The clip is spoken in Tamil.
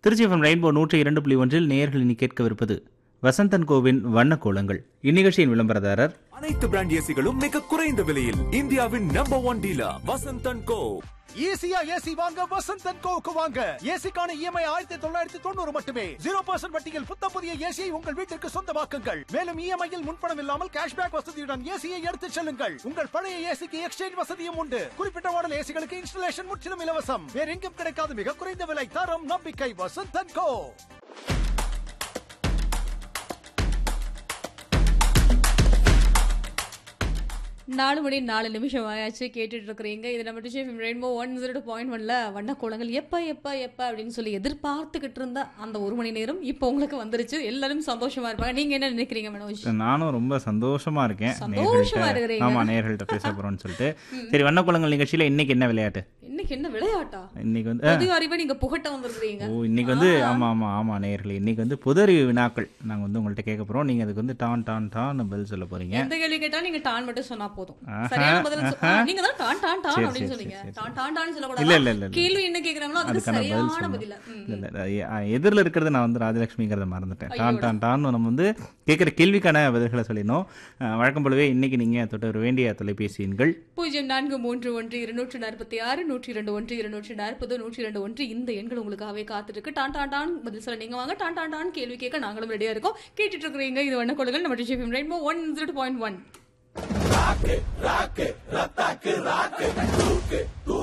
திருச்சி எஃப்எம் ரெயின்போ நூற்றி இரண்டு புள்ளி ஒன்றில் நேயர்கள் இனி கேட்கவிருப்பது வசந்தன் கோவின் வண்ணக்கோலங்கள் இந்நிகழ்ச்சியின் விளம்பரதாரர் அனைத்து பிராண்ட் ஏசிகளும் மிக குறைந்த விலையில் இந்தியாவின் number one dealer Vasanthan co ஈஸியா ஏசி வாங்க வசந்த் அண்ட் கோவுக்கு வாங்க ஏசிக்கான இஎம்ஐ ஆயிரத்தி தொள்ளாயிரத்தி தொண்ணூறு மட்டுமே ஜீரோ பர்சன்ட் வட்டியில் புத்த புதிய ஏசியை உங்கள் வீட்டிற்கு சொந்தமாக்குங்கள் மேலும் இஎம்ஐயில் முன்பணம் இல்லாமல் கேஷ்பேக் வசதியுடன் ஏசியை எடுத்துச் செல்லுங்கள் உங்கள் பழைய ஏசிக்கு எக்ஸ்சேஞ்ச் வசதியும் உண்டு குறிப்பிட்ட மாடல் ஏசிகளுக்கு இன்ஸ்டலேஷன் முற்றிலும் இலவசம் வேற எங்கும் கிடைக்காத மிக குறைந்த விலை தரம் நம்பிக்கை வசந்த் அண்ட் கோ நாலு மணி நாலு நிமிஷம் ஆயாச்சு கேட்டுட்டு இருக்கிறீங்க இது நம்ம டிஷே ரெயின்போ ஒன் ஜீரோ பாயிண்ட் ஒன்ல வண்ண கோலங்கள் எப்ப எப்ப எப்ப அப்படின்னு சொல்லி எதிர்பார்த்துக்கிட்டு இருந்த அந்த ஒரு மணி நேரம் இப்போ உங்களுக்கு வந்துருச்சு எல்லாரும் சந்தோஷமா இருப்பாங்க நீங்க என்ன நினைக்கிறீங்க மனோஜ் நானும் ரொம்ப சந்தோஷமா இருக்கேன் சந்தோஷமா நேயர்கள்ட்ட- இருக்கிறீங்க. ஆமா நேயர்கள்ட்ட பேச போறோம்னு சொல்லிட்டு சரி வண்ணக்கோலங்கள் நிகழ்ச்சியில இன்னைக்கு என்ன விளையாட்டு இன்னைக்கு என்ன விளையாட்டா இன்னைக்கு வந்து பொது அறிவை நீங்க புகட்ட வந்திருக்கிறீங்க ஓ இன்னைக்கு வந்து ஆமா ஆமா ஆமா நேயர்களே இன்னைக்கு வந்து புதறிவு வினாக்கள் நாங்க வந்து உங்கள்ட்ட கேட்க போறோம் நீங்க அதுக்கு வந்து டான் டான் டான் பதில் சொல்ல போறீங்க எந்த கேள்வி கேட்டாலும் நீங்க டான் மட்டும் சொன்னா போதும் ஆஹா, சரியான பதில் சொ- ஆஹா. நீங்க தான் டான் டான் டான் சரி, அப்படின்னு சரி, சொன்னீங்க சரி, சரி. டான் டான் டான் இல்ல, சொல்லக்கூடாது இல்ல, இல்ல, இல்ல. கேள்வி என்ன கேக்குறாங்களோ அதுக்கு அதுக்கான பதில் சரியான சொல்லணும் பதில ம். இல்ல, இல்ல, எ- எதிரில் இருக்கிறது நான் வந்து ராஜலட்சுமிங்கிறத மறந்துட்டேன் டான் டான் டான் நம்ம வந்து கேட்குற கேள்விக்கான பதில்களை சொல்லிடணும் அஹ், வழக்கம் போலவே இன்னைக்கு நீங்க தொட்டு வர வேண்டிய தொலைபேசி எண்கள் பூஜ்ஜியம் நான்கு மூன்று ஒன்று இருநூற்று நாற்பத்தி ஆறு நூற்றி இரண்டு ஒன்று இருநூற்றி நாற்பது நூற்றி இரண்டு ஒன்று இந்த எண்கள் உங்களுக்காகவே காத்துட்டு டான் டான் டான் பதில் சொல்ல நீங்க வாங்க டான் டான் டான் கேள்வி கேட்க நாங்களும் ரெடியா இருக்கோம் கேட்டுட்டு இருக்கிறீங்க இது வண்ண கொள்ளுங்கள் நம்ம டிஜிபி rainbow one zero point one